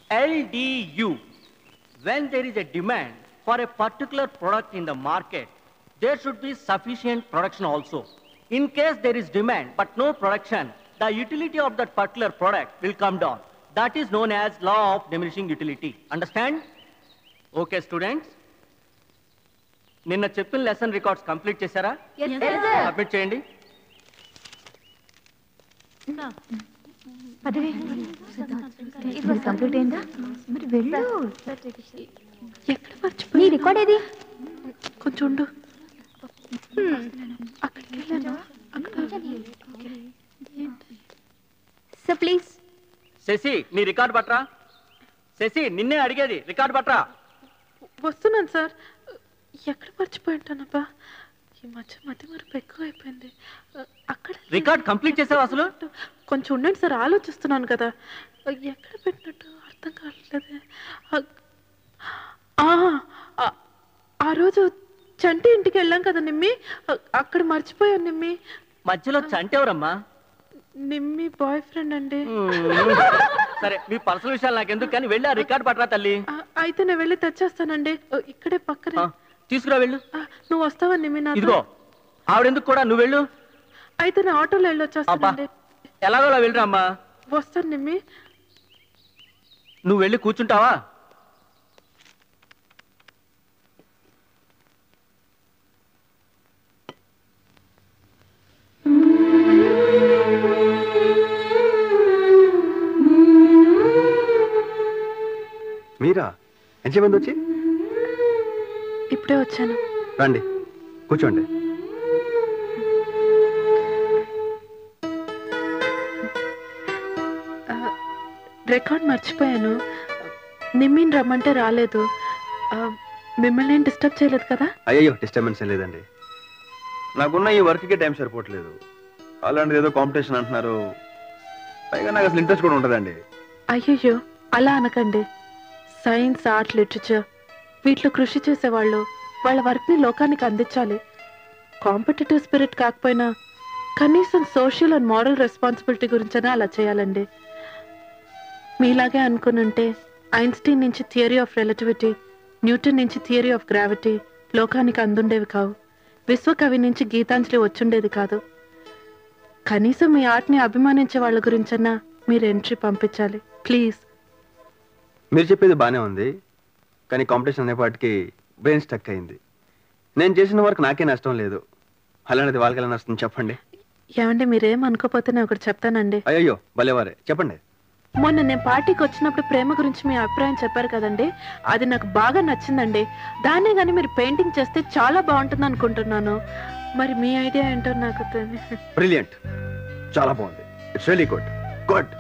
LDU. When there is a demand for a particular product in the market, there should be sufficient production also. In case there is demand but no production, the utility of that particular product will come down. That is known as law of diminishing utility. Understand? Okay, students. నిన్న చెప్పిన lesson records complete చేశారా submit చేయండి ఇది complete అయిందా మరి వెళ్ళు ఎక్కడ మర్చిపోయి నీ రికార్డ్ ఏది కొంచెం ఉండు అక్కడికి వెళ్ళాను సో ప్లీజ్ శశి నీ రికార్డ్ పట్రా శశి నిన్నే అడిగేది రికార్డ్ పట్రా వస్తున్నాను సార్ ఎక్కడ మర్చిపోయి ఉంటానబ్బా ఈ మధ్య మధ్య మరపు ఎక్కువ అయిపోయింది అక్కడ రికార్డ్ కంప్లీట్ చేసావు అసలు కొంచెం ఉండండి సార్ ఆలోచిస్తున్నాను కదా ఎక్కడ పెట్టినట్టు అర్థం కావట్లేదే ఆ, ఆ, ఆ రోజు చంటి ఇంటికి వెళ్ళాం కదా నిమ్మి అ- అక్కడ మర్చిపోయాను నిమ్మి మధ్యలో చంటెవరమ్మా నిమ్మి బాయ్ ఫ్రెండ్ అండి సరే మీ పర్సనల్ విషయాలు నాకు ఎందుకు కానీ వెళ్ళి ఆ రికార్డ్ పట్రా తల్లి ఆ, అయితే నేను వెళ్ళి తెచ్చేస్తానండి ఓ, ఇక్కడే పక్కనే ఆ, తీసుకురా వెళ్ళు ఆ, నువ్వు వస్తావా నిమ్మి నాతో ఇదిగో ఆవిడెందుకు కూడా నువ్వు వెళ్ళు అయితే నేను ఆటోలో అబ్బా వెళ్ళొచ్చేస్తానండి ఎలాగోలా వెళ్ళరా అమ్మా వస్తాను నిమ్మి నువ్వు వెళ్ళి కూర్చుంటావా మీరా ఎంతసేపు వచ్చి ఇప్పుడే వచ్చాను రండి కూర్చోండి ఆ, రికార్డ్ మర్చిపోయాను నిమ్మిని రమ్మంటే రాలేదు ఆ, మిమ్మల్ని ఏం డిస్టర్బ్ చేయలేదు కదా అయ్యో డిస్టర్బెన్స్ ఏం లేదండి నాకున్న ఈ వర్క్కి టైం సరిపోవట్లేదు అలాంటిది ఏదో కాంపిటీషన్ అంటున్నారు పైగా నాకు అసలు ఇంట్రెస్ట్ కూడా ఉంటుందండి అయ్యయ్యో అలా అనకండి సైన్స్ ఆర్ట్ లిటరేచర్ వీటిలో కృషి చేసేవాళ్ళు వాళ్ళ వర్క్ని లోకానికి అందించాలి కాంపిటేటివ్ స్పిరిట్ కాకపోయినా కనీసం సోషల్ అండ్ మారల్ రెస్పాన్సిబిలిటీ గురించైనా అలా చేయాలండి మీలాగే అనుకునుంటే ఐన్స్టీన్ నుంచి థియరీ ఆఫ్ రిలేటివిటీ న్యూటన్ నుంచి థియరీ ఆఫ్ గ్రావిటీ లోకానికి అందుండేవి కావు విశ్వకవి నుంచి గీతాంజలి వచ్చుండేది కాదు కనీసం మీ ఆర్ట్ని అభిమానించే వాళ్ళ గురించన్నా మీరు ఎంట్రీ పంపించాలి ప్లీజ్ మీరు చెప్పేది బాగానే ఉంది కానీ కాంపిటీషన్ అనేపాటికి బ్రెయిన్ స్టక్ అయింది నేను చేసిన వర్క్ నాకే నష్టం లేదు అలాంటిది వాళ్ళకి ఎలా నష్టం చెప్పండి ఏమండి మీరేం అనుకోపోతే నేను ఒకటి చెప్తానండి అయ్యో భలేవారే చెప్పండి మొన్న నేను పార్టీకి వచ్చినప్పుడు ప్రేమ గురించి మీ అభిప్రాయం చెప్పారు కదండి అది నాకు బాగా నచ్చిందండి దాన్నే కానీ మీరు పెయింటింగ్ చేస్తే చాలా బాగుంటుంది అనుకుంటున్నాను మరి మీ ఐడియా ఏంటో నాకు తెలియదు బ్రిలియంట్ చాలా బాగుంది ఇట్స్ రియలీ గుడ్ గుడ్